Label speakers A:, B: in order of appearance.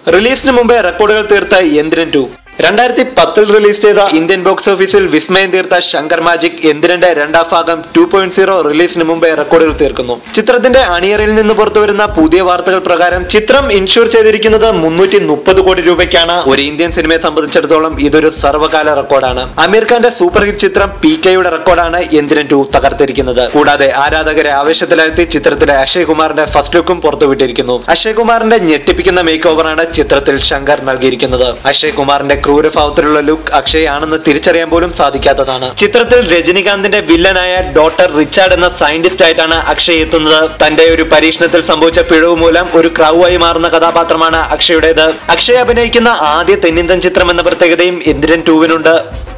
A: റിലീസിന് മുമ്പേ റെക്കോർഡുകൾ തീർത്ത യന്ത്രൻ ടു രണ്ടായിരത്തി പത്തിൽ റിലീസ് ചെയ്ത ഇന്ത്യൻ ബോക്സ് ഓഫീസിൽ വിസ്മയം തീർത്ത ശങ്കർ മാജിക് എന്തിരന്റെ രണ്ടാം ഭാഗം ടു പോയിന്റ് സീറോ റിലീസിന് മുമ്പേ റെക്കോർഡുകൾ തീർക്കുന്നു ചിത്രത്തിന്റെ അണിയറയിൽ നിന്ന് പുറത്തുവരുന്ന പുതിയ വാർത്തകൾ പ്രകാരം ചിത്രം ഇൻഷുർ ചെയ്തിരിക്കുന്നത് മുന്നൂറ്റി മുപ്പത് കോടി രൂപയ്ക്കാണ് ഒരു ഇന്ത്യൻ സിനിമയെ സംബന്ധിച്ചിടത്തോളം ഇതൊരു സർവകാല റെക്കോർഡാണ് അമീർ ഖാന്റെ സൂപ്പർ ഹിറ്റ് ചിത്രം പി കെയുടെ റെക്കോർഡാണ് എന്തിരൻ ടു തകർത്തിരിക്കുന്നത് കൂടാതെ ആരാധകരെ ആവേശത്തിലാഴ്ത്തി ചിത്രത്തിലെ അക്ഷയ് കുമാറിന്റെ ഫസ്റ്റ് ലുക്കും പുറത്തുവിട്ടിരിക്കുന്നു അക്ഷയ് കുമാറിന്റെ ഞെട്ടിപ്പിക്കുന്ന മേക്ക് ഓവറാണ് ചിത്രത്തിൽ ശങ്കർ നൽകിയിരിക്കുന്നത് അക്ഷയ് കുമാറിന്റെ ക്രൂരഭാവത്തിലുള്ള ലുക്ക് അക്ഷയ് ആണെന്ന് തിരിച്ചറിയാൻ പോലും സാധിക്കാത്തതാണ് ചിത്രത്തിൽ രജനികാന്തിന്റെ വില്ലനായ ഡോക്ടർ റിച്ചാർഡ് എന്ന സയന്റിസ്റ്റ് ആയിട്ടാണ് അക്ഷയ് എത്തുന്നത് തന്റെ ഒരു പരീക്ഷണത്തിൽ സംഭവിച്ച പിഴവ് മൂലം ഒരു ക്രൗവായി മാറുന്ന കഥാപാത്രമാണ് അക്ഷയുടേത് അക്ഷയ് അഭിനയിക്കുന്ന ആദ്യ തെന്നിന്തൻ ചിത്രം എന്ന പ്രത്യേകതയും ഇന്ദിരൻ ടൂവിനുണ്ട്